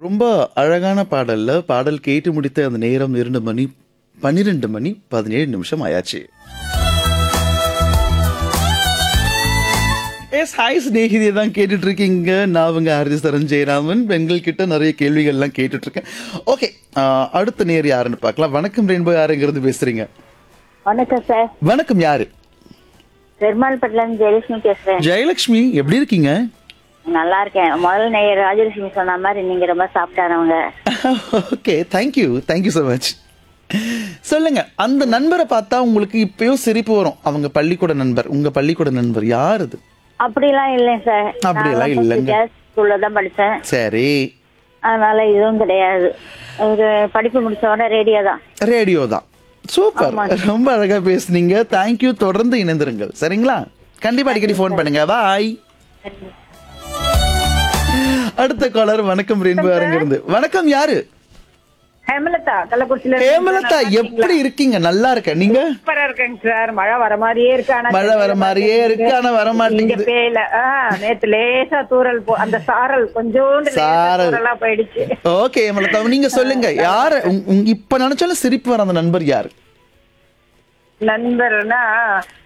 ரொம்ப அழகான பாடல்ல பாடல் கேட்டு முடித்த அந்த நேரம் இரண்டு மணி பன்னிரெண்டு மணி பதினேழு நிமிஷம் ஆயாச்சு எஸ் ஹாய் ஸ்நேகிதியை தான் கேட்டுட்டு இருக்கீங்க நான் அவங்க ஹரிசரன் ஜெயராமன் பெண்கள் கிட்ட நிறைய கேள்விகள்லாம் கேட்டுட்டு இருக்கேன் ஓகே அடுத்த நேர் யாருன்னு பார்க்கலாம் வணக்கம் ரெயின்போ யாருங்கிறது பேசுறீங்க வணக்கம் சார் வணக்கம் யாரு பெருமாள்பட்டில இருந்து ஜெயலட்சுமி பேசுறேன் ஜெயலட்சுமி எப்படி இருக்கீங்க நல்லா இருக்கேன் முதல் நேயர் ராஜலட்சுமி சொன்ன மாதிரி நீங்க ரொம்ப சாப்பிட்டாரவங்க okay thank you thank you so much சொல்லுங்க அந்த நண்பரை பார்த்தா உங்களுக்கு இப்பயும் சிரிப்பு வரும் அவங்க பள்ளிக்கூட நண்பர் உங்க பள்ளிக்கூட நண்பர் யார் அது அப்படிலாம் இல்லைங்க சார் அப்படியெல்லாம் இல்லைங்க. ஸ்கூல்ல தான் படிச்சேன் சரி அதனால இதுவும் கிடையாது ஒரு படிப்பு முடிச்ச உடனே ரேடியோ தான் ரேடியோ தான் சூப்பர் ரொம்ப அழகா பேசுனீங்க தேங்க்யூ தொடர்ந்து இணைந்திருங்கள் சரிங்களா கண்டிப்பா அடிக்கடி ஃபோன் பண்ணுங்க பாய் அடுத்த காலர் வணக்கம் ரெயின்போ இருந்து வணக்கம் யாரு ஹேமலதா கள்ளக்குறிச்சியில ஹேமலதா எப்படி இருக்கீங்க நல்லா இருக்க நீங்க சூப்பரா இருக்கேங்க சார் மழை வர மாதிரியே இருக்கு ஆனா மழை வர மாதிரியே இருக்கு ஆனா வர இங்க மாட்டேங்குது பேயல ஆ, நேத்து லேசா தூறல் போ அந்த சாரல் கொஞ்சோண்டு லேசா சாரல். தூறலா போயிடுச்சு ஓகே ஹேமலதா நீங்க சொல்லுங்க யாரு உங்க- உங்க- இப்ப நினைச்சாலும் சிரிப்பு வர அந்த நண்பர் யாரு நண்பர்னா